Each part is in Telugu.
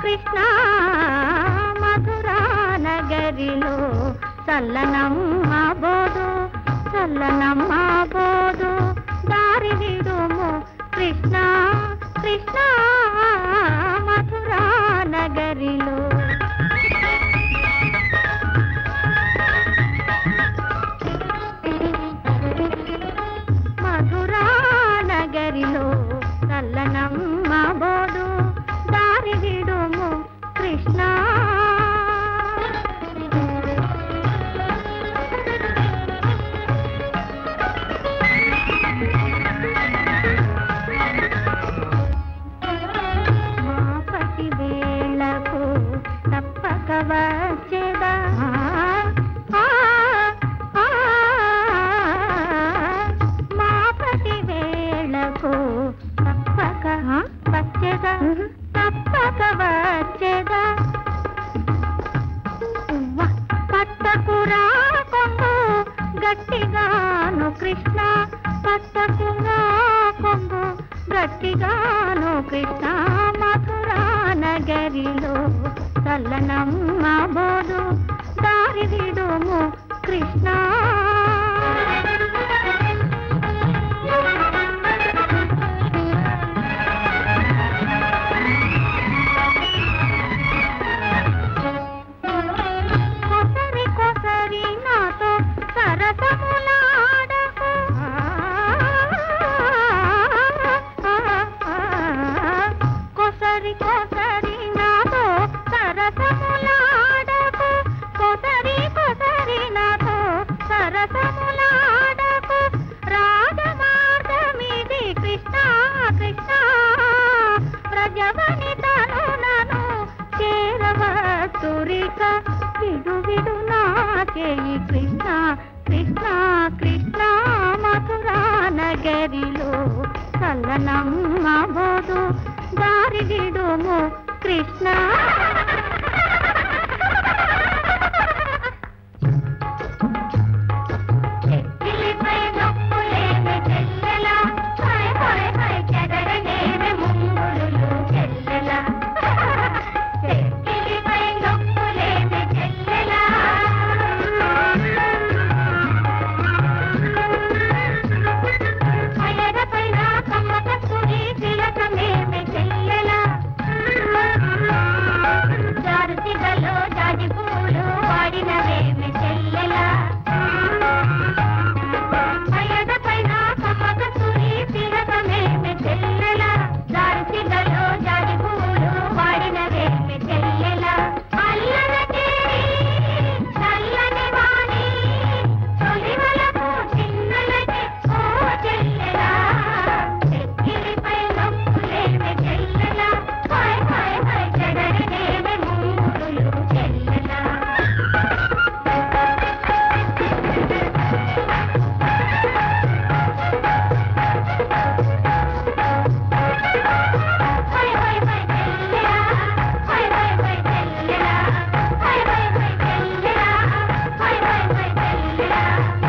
కృష్ణ మధురా నగరిలో చల్లనమ్మ బోదు చల్లనమ్మ బోదు దారి విడుము కృష్ణ కృష్ణ మధురా నగరిలో మధురా నగరిలో చల్లనమ్మ బోడు దారి విడుము కృష్ణ మా పతి వేళకు తప్పక వచ్చేదా ఆ, ఆ, మా పతి వేళకు తప్పక వచ్చేదా తప్పక వచ్చేదా ఉవ్వ, పట్టకురా కొంగు గట్టిగాను కృష్ణ పట్టకురా కొంగు గట్టిగాను కృష్ణ మధురా నగరిలో చల్లనమ్మ బోదు దారి విడుము కృష్ణ కొసరి కొసరి నాతో సరసములాడకు కొసరి కొసరి నాతో సరసములాడకు కొసరి కొసరి నాతో సరసములాడకు రాజమార్గమిది కృష్ణ కృష్ణ ప్రజవని తను నను చేరవతురిక విడు విడు నా చేయి కృష్ణ కృష్ణ కృష్ణ మధురా నగరిలో చల్లనమ్మ బోదు దారి విడుము కృష్ణ చెక్కిలిపై నొప్పులేమి చెల్లెలా హాయ్ హాయ్ హాయ్ చెదరనేమి ముంగురులు చెల్లెలా చెక్కిలిపై నొప్పులేమి చెల్లెలా అయరపైన కమ్మక సుడి తిలకమేమి చెల్లెలా జారుతిగలో జాజి పూలు వాడినవేమి చెల్లెలా అయరపైన కమ్మక సుడి తిలకమేమి చెల్లెలా జారుతిగలో జాజి పూలు వాడినవేమి చెల్లెలా అల్లరకే నల్లని వాణి తొలివలకు చిన్నలకి ఓ చెల్లెలా చెక్కిలిపై నొప్పులేమి చెల్లెలా హాయ్ హాయ్ హాయ్ చెడరినేమి మూడులు చెల్లెలా హాయ్ హాయ్ హాయ్ చెల్లెలా హాయ్ హాయ్ హాయ్ చెల్లెలా హాయ్ హాయ్ హాయ్ చెల్లెలా హాయ్ హాయ్ హాయ్ చెల్లెలా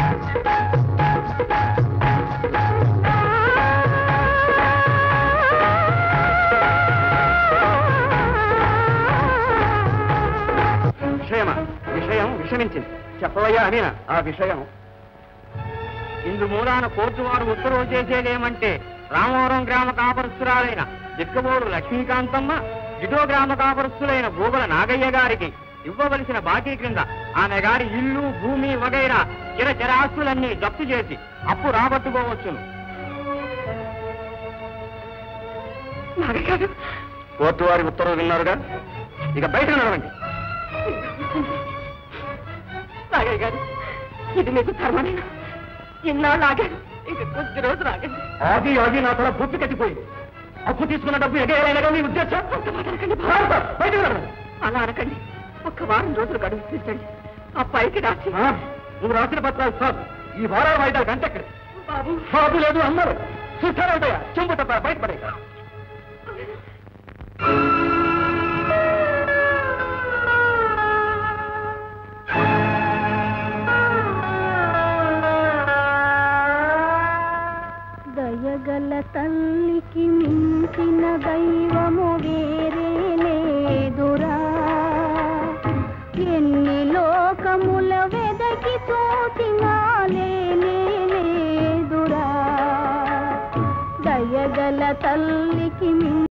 విషయమా విషయం విషమించింది చెప్పవయ్యా అమీనా ఆ విషయం ఇందు మూలాన కోర్టు వారు ఉత్తర్వు చేసేదేమంటే రామవరం గ్రామ కాపరస్తురాలైన దిక్కబోడు లక్ష్మీకాంతమ్మ ఇటో గ్రామ కాపరస్తులైన గోగుల నాగయ్య గారికి ఇవ్వవలసిన బాకీ క్రింద ఆమె గారి ఇల్లు భూమి వగైరా చిర చరాస్తులన్నీ జప్తు చేసి అప్పు రాబట్టుకోవచ్చును కోర్టు వారి ఉత్తర్వు విన్నారుగా ఇక బయట నడవండి నాగయ్య గారు ఇది మీకు ధర్మనేనా ఇన్నాళ్ళు ఆగాను ఇంక కొద్ది రోజులు ఆగండి ఆగి ఆగి నా తల బుద్ధి కట్టిపోయింది అప్పు తీసుకున్న డబ్బు ఎగేయాలనగా మీ ఉద్దేశం అంత మాట అనకండి భారత, బయటకు నడవండి. అలా అనకండి ఒక్క వారం రోజులు గడువు తీర్చండి ఆ పైకి రాసి ఆ, నువ్వు రాసిన పత్రాలు సార్ ఈ వారాల వాయిదాలు గంటెక్కడ బాబు బాబు లేదు అన్నారు చూస్తానంటయ్యా చెంపు తప్ప బయటపడే దయగల తల్లికి మించిన దైవము వేరే తల్లికి